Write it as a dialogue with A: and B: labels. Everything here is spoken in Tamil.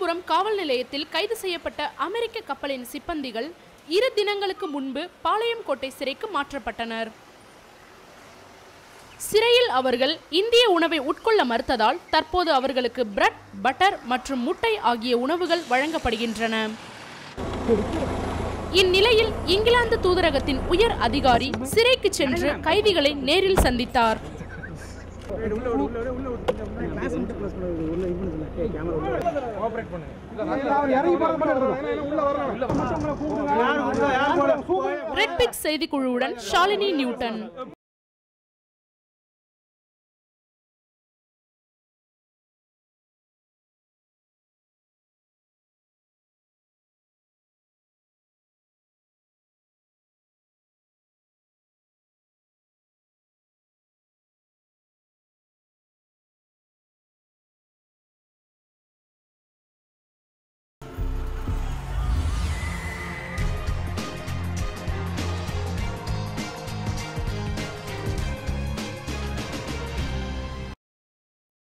A: விழுப்புரம் காவல் நிலையத்தில் கைது செய்யப்பட்ட அமெரிக்க கப்பலின் சிப்பந்திகள் இரு தினங்களுக்கு முன்பு பாளையங்கோட்டை சிறைக்கு மாற்றப்பட்டனர் சிறையில் அவர்கள் இந்திய உணவை உட்கொள்ள மறுத்ததால் தற்போது அவர்களுக்கு பிரெட் பட்டர் மற்றும் முட்டை ஆகிய உணவுகள் வழங்கப்படுகின்றன இந்நிலையில் இங்கிலாந்து தூதரகத்தின் உயர் அதிகாரி சிறைக்கு சென்று கைதிகளை நேரில் சந்தித்தார் ரெட் பிக் செய்திக்குழுவுடன் ஷாலினி நியூட்டன்